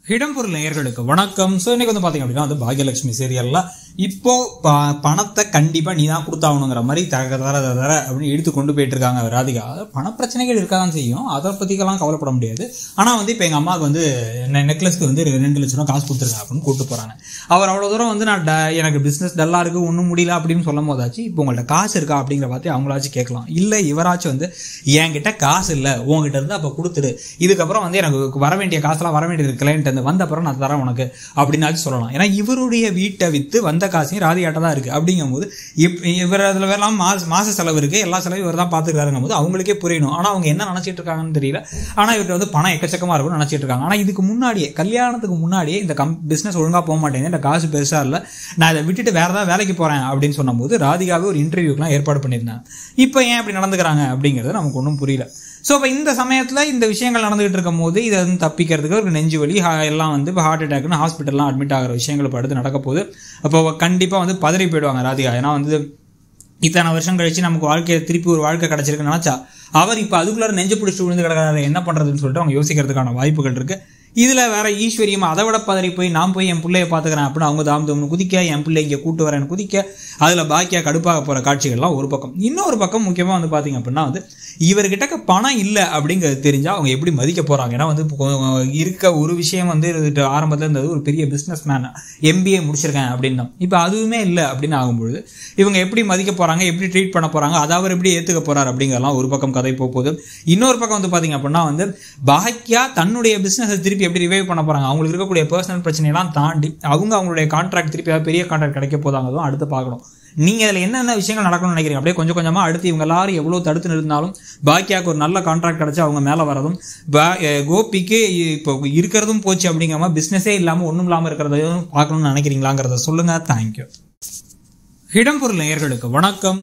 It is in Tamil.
இடம்பொருள் நேயர்களுக்கு வணக்கம் ஸோ இன்னைக்கு வந்து பார்த்தீங்க அப்படின்னா வந்து பாக்யலட்சுமி சீரியல்ல இப்போ ப- பணத்தை கண்டிப்பாக நீ தான் கொடுத்தாகணுங்கிற மாதிரி தர தர தர தர அப்படின்னு இழுத்து கொண்டு போயிட்டு இருக்காங்க ராதிகா பணப்பிரச்சனைகள் இருக்க தான் செய்யும் அதை பற்றிக்கெல்லாம் கவலைப்பட முடியாது ஆனால் வந்து இப்போ எங்கள் அம்மாவுக்கு வந்து நெக்லஸ்க்கு வந்து ரெண்டு லட்ச ரூபா காசு கொடுத்துருங்க அப்படின்னு கூப்பிட்டு போகிறாங்க அவர் அவ்வளோ தூரம் வந்து நான் ட- எனக்கு பிஸ்னஸ் டல்லாக இருக்குது ஒன்றும் முடியல அப்படின்னு சொல்லும் போதாச்சு இப்போ உங்கள்ட்ட காசு இருக்கா அப்படிங்கிற பார்த்து அவங்களாச்சும் கேட்கலாம் இல்லை இவராச்சும் வந்து என்கிட்ட காசு இல்லை உங்ககிட்ட இருந்து அப்போ கொடுத்துடு இதுக்கப்புறம் வந்து எனக்கு வர வேண்டிய காசுலாம் வர வேண்டியது கிளைண்ட் வந்து வந்த அப்புறம் நான் தரேன் உனக்கு அப்படின்னாச்சும் சொல்லலாம் ஏன்னா இவருடைய வீட்டை விற்று வந்த காசையும் ராதியாட்ட தான் இருக்குது அப்படிங்கும்போது இப் இவர் அதில் வேலாம் மாச மாச செலவு இருக்குது எல்லா செலவும் இவர் தான் பார்த்துக்கிறாருங்கும் போது அவங்களுக்கே புரியணும் ஆனால் அவங்க என்ன நினச்சிட்டு இருக்காங்கன்னு தெரியல ஆனால் இவர்கிட்ட வந்து பணம் எக்கச்சக்கமாக இருக்கும்னு நினச்சிட்டு இருக்காங்க ஆனால் இதுக்கு முன்னாடியே கல்யாணத்துக்கு முன்னாடியே இந்த கம் பிஸ்னஸ் ஒழுங்காக போக மாட்டேங்குது இந்த காசு பெருசாக இல்லை நான் இதை விட்டுட்டு வேறு ஏதாவது வேலைக்கு போகிறேன் அப்படின்னு சொன்னபோது ராதிகாவே ஒரு இன்டர்வியூக்கெலாம் ஏற்பாடு பண்ணியிருந்தாங்க இப்போ ஏன் இப்படி நடந்துக்கிறாங்க அப்படிங்கிறது நமக்கு ஒன்றும் புரியல ஸோ இப்போ இந்த சமயத்தில் இந்த விஷயங்கள் நடந்துகிட்டு இருக்கும் போது இதை வந்து தப்பிக்கிறதுக்கு ஒரு நெஞ்சு வலி ஹா- எல்லாம் வந்து இப்போ ஹார்ட் அட்டாக்னு ஹாஸ்பிட்டல்லாம் அட்மிட் ஆகிற விஷயங்கள் இப்போ அடுத்து நடக்க போகுது அப்போ கண்டிப்பாக வந்து பதறி போயிடுவாங்க ராதிகா ஏன்னா வந்து இத்தனை வருஷம் கழிச்சு நமக்கு வாழ்க்கையை திருப்பி ஒரு வாழ்க்கை கிடைச்சிருக்குன்னு நினச்சா அவர் இப்போ அதுக்குள்ளார நெஞ்சு பிடிச்சி விழுந்து கிடக்கிறாரு என்ன பண்ணுறதுன்னு சொல்லிட்டு அவங்க யோசிக்கிறதுக்கான வாய்ப்புகள் இருக்குது இதில் வேற ஈஸ்வரியம் அதை விட பதறி போய் நான் போய் என் பிள்ளைய பார்த்துக்கிறேன் அப்படின்னு அவங்க தாம் தம்னு குதிக்க என் பிள்ளை இங்கே கூட்டு வரேன் குதிக்க அதில் பாக்கியா கடுப்பாக போகிற காட்சிகள்லாம் ஒரு பக்கம் இன்னொரு பக்கம் முக்கியமாக வந்து பார்த்தீங்க அப்படின்னா வந்து இவர்கிட்ட பணம் இல்லை அப்படிங்கிறது தெரிஞ்சால் அவங்க எப்படி மதிக்க போகிறாங்க ஏன்னா வந்து இப்போ இருக்க ஒரு விஷயம் வந்து இது ஆரம்பத்தில் இருந்தது ஒரு பெரிய பிஸ்னஸ் மேன் எம்பிஏ முடிச்சிருக்கேன் அப்படின்னு இப்போ அதுவுமே இல்லை அப்படின்னு ஆகும்பொழுது இவங்க எப்படி மதிக்க போகிறாங்க எப்படி ட்ரீட் பண்ண போகிறாங்க அதை அவர் எப்படி ஏற்றுக்க போகிறார் அப்படிங்கிறலாம் ஒரு பக்கம் கதை போக போகுது இன்னொரு பக்கம் வந்து பார்த்தீங்க அப்படின்னா வந்து பாக்கியா தன்னுடைய பிஸ்னஸை திருப்பி எப்படி ரிவைவ் பண்ண போகிறாங்க அவங்களுக்கு இருக்கக்கூடிய பர்சனல் பிரச்சனையெல்லாம் தாண்டி அவங்க அவங்களுடைய கான்ட்ராக்ட் திருப்பி ஏதாவது பெரிய கான்ட்ராக்ட் கிடைக்க போதாங்கிறதும் அடுத்து பார்க்கணும் நீங்கள் அதில் என்னென்ன விஷயங்கள் நடக்கணும்னு நினைக்கிறீங்க அப்படியே கொஞ்சம் கொஞ்சமாக அடுத்து இவங்க எல்லாரும் எவ்வளோ தடுத்து நிறுத்தினாலும் பாக்கியாவுக்கு ஒரு நல்ல கான்ட்ராக்ட் கிடச்சி அவங்க மேலே வரதும் பா அஹ் கோபிக்கு இப்போ இருக்கிறதும் போச்சு அப்படிங்கிற மாதிரி பிஸ்னஸே இல்லாமல் ஒன்றும் இல்லாமல் இருக்கிறதையும் பார்க்கணும்னு நினைக்கிறீங்களாங்கிறத சொல்லுங்கள் தேங்க்யூ இடம்பொருள் நேயர்களுக்கு வணக்கம்